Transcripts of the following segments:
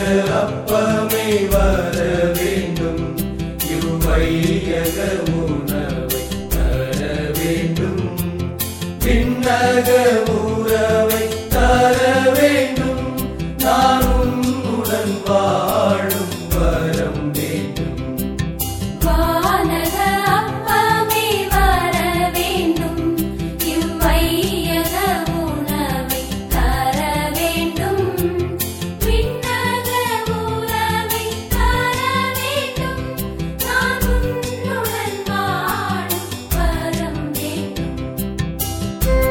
அப்பமே வர வேண்டும் இவ்வையக உணவை தர வேண்டும் விண்ணக உறவை தர வேண்டும் நான் உன்னுடன் வாழும் வரம் வேண்டும் வானக அப்பமே வர வேண்டும் இவ்வையக உணவை தர வேண்டும் விண்ணக உறவை தர வேண்டும் நான் உன்னுடன் வாழும் வரம் வேண்டும்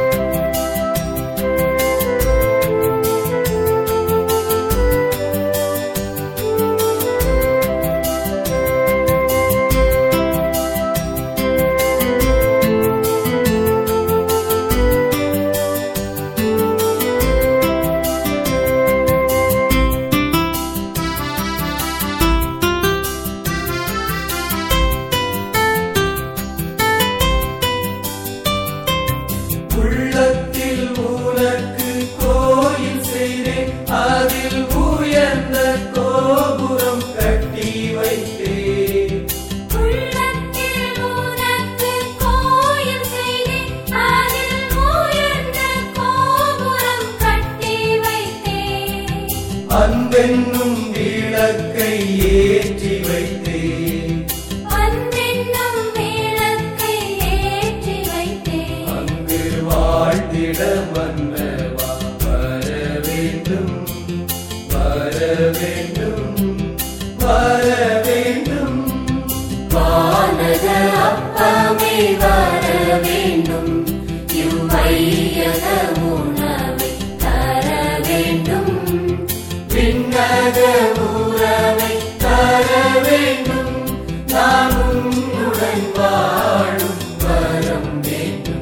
உள்ளத்தில் உனக்கு கோயில் செய்தேன் அதில் உயர்ந்த கோபுரம் கட்டி வைத்தேன் உள்ளத்தில் உனக்கு கோயில் செய்தேன் அதில் உயர்ந்த கோபுரம் கட்டி வைத்தேன் அன்பென்னும் விளக்கை ஏற்றி வைத்தேன் அன்பென்னும் விளக்கை ஏற்றி வைத்தேன் அங்கு வாழ்ந்திட வந்தவா வர வேண்டும் வர வேண்டும் வர வேண்டும் வானக அப்பமே வர வேண்டும் இவ்வையக உணவை தர வேண்டும் விண்ணக உறவை தர வேண்டும் நான் உன்னுடன் வாழும் வரம் வேண்டும்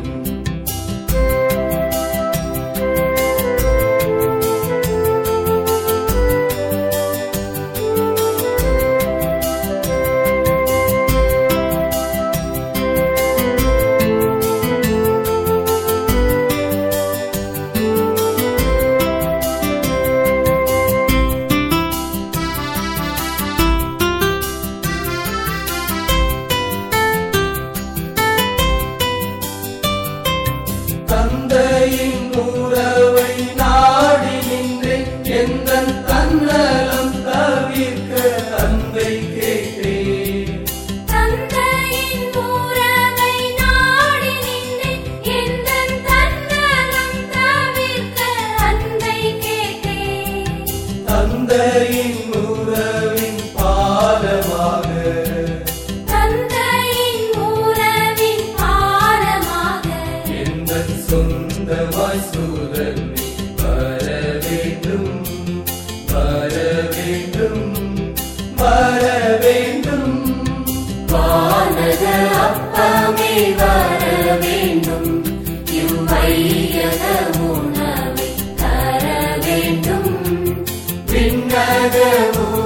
தந்தையின் உறவை நாடி நின்றேன் எந்த தன்னலம் தவிர்க்க தந்தை கேட்டேன் தந்தையின் உறவை நாடி நின்றேன் எந்தன் தன்னலம் தவிர்க்க அன்பை கேட்டேன் தந்தையின் உறவின் பாலமாக தந்தையின் உறவின் பாலமாக எந்த சொந்தமாய் சூழல் நீ வர வேண்டும் வர வேண்டும் வர வேண்டும் வானக அப்பமே வர வேண்டும் இவ்வையக உணவை தர வேண்டும் விண்ணக